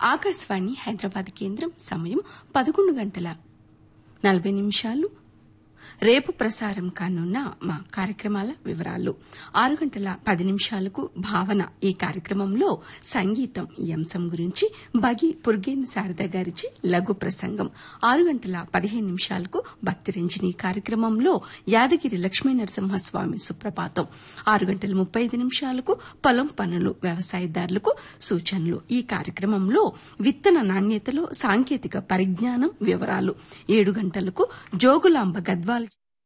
ఆకాశవాణి హైదరాబాద్ కేంద్రం సమయం పదకొండు గంటల నలభై నిమిషాలు రేపు ప్రసారం కానున్న మా కార్యక్రమాల వివరాలు ఆరు గంటల పది నిమిషాలకు భావన ఈ కార్యక్రమంలో సంగీతం ఈ అంశం గురించి బగి పుర్గేన్ శారద గారిచే లఘు ప్రసంగం ఆరు గంటల పదిహేను నిమిషాలకు భక్తి రంజని కార్యక్రమంలో యాదగిరి లక్ష్మీ నరసింహస్వామి సుప్రభాతం ఆరు గంటల ముప్పై ఐదు నిమిషాలకు పొలం పనులు వ్యవసాయదారులకు సూచనలు ఈ కార్యక్రమంలో విత్తన నాణ్యతలో సాంకేతిక పరిజ్ఞానం వివరాలు ఏడు గంటలకు జోగులాంబ గద్వాల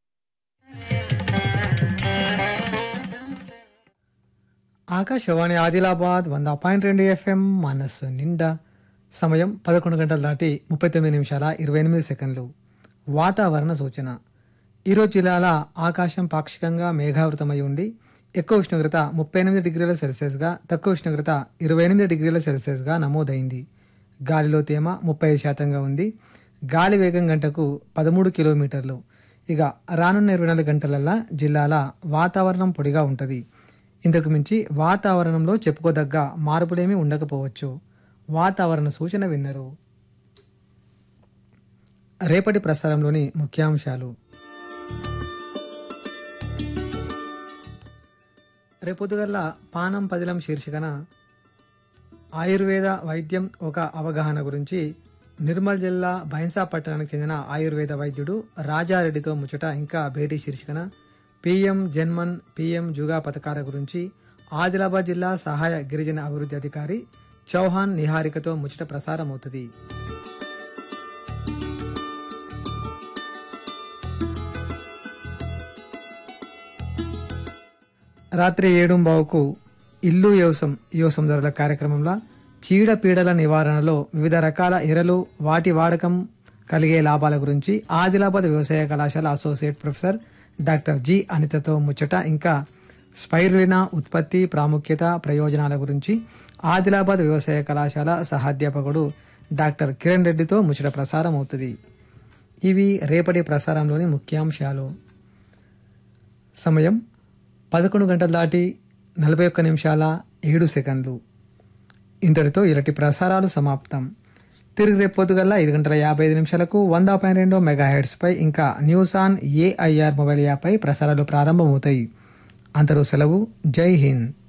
ఆకాశవాణి ఆదిలాబాద్ వంద పాయింట్ రెండు ఎఫ్ఎం మనస్సు నిండా సమయం పదకొండు గంటలు దాటి ముప్పై తొమ్మిది నిమిషాల ఇరవై ఎనిమిది సెకండ్లు వాతావరణ సూచన ఈరోజు జిల్లాల ఆకాశం పాక్షికంగా మేఘావృతమై ఉండి ఎక్కువ ఉష్ణోగ్రత ముప్పై ఎనిమిది డిగ్రీల సెల్సియస్గా తక్కువ ఉష్ణోగ్రత ఇరవై ఎనిమిది డిగ్రీల సెల్సియస్గా నమోదైంది గాలిలో తేమ ముప్పై ఐదు శాతంగా ఉంది గాలి వేగం గంటకు పదమూడు కిలోమీటర్లు ఇక రానున్న ఇరవై నాలుగు గంటలల్లా జిల్లాల వాతావరణం పొడిగా ఉంటుంది ఇంతకు మించి వాతావరణంలో చెప్పుకోదగ్గ మార్పులేమీ ఉండకపోవచ్చు వాతావరణ సూచన విన్నరు రేపటి ప్రసారంలోని ముఖ్యాంశాలు రేపొద్దుగల్లా పానం పదిలం శీర్షికన ఆయుర్వేద వైద్యం ఒక అవగాహన గురించి నిర్మల్ జిల్లా బైన్సా పట్టణానికి చెందిన ఆయుర్వేద వైద్యుడు రాజారెడ్డితో ముచ్చట ఇంకా భేటీ శీర్షికన పిఎం జన్మన్ పిఎం జుగా పథకాల గురించి ఆదిలాబాద్ జిల్లా సహాయ గిరిజన అభివృద్ధి అధికారి చౌహాన్ నిహారికతో ముచ్చట ప్రసారం అవుతుంది రాత్రి ఏడుంబావుకు ఇల్లు యోసం యోసం ధరల కార్యక్రమంలో చీడపీడల నివారణలో వివిధ రకాల ఎరలు వాటి వాడకం కలిగే లాభాల గురించి ఆదిలాబాద్ వ్యవసాయ కళాశాల అసోసియేట్ ప్రొఫెసర్ డాక్టర్ జి అనితతో ముచ్చట ఇంకా స్పైరులినా ఉత్పత్తి ప్రాముఖ్యత ప్రయోజనాల గురించి ఆదిలాబాద్ వ్యవసాయ కళాశాల సహాధ్యాపకుడు డాక్టర్ కిరణ్ రెడ్డితో ముచ్చట ప్రసారం అవుతుంది ఇవి రేపటి ప్రసారంలోని ముఖ్యాంశాలు సమయం పదకొండు గంటల దాటి నలభై ఒక్క నిమిషాల ఏడు సెకండ్లు ఇంతటితో ఇరటి ప్రసారాలు సమాప్తం తిరిగి రేపు పొద్దుగల్లా ఐదు గంటల యాభై ఐదు నిమిషాలకు వంద పాయింట్ రెండు మెగా పై ఇంకా న్యూస్ ఆన్ ఏఐఆర్ మొబైల్ యాప్పై ప్రసారాలు ప్రారంభమవుతాయి అందరూ సెలవు జై హింద్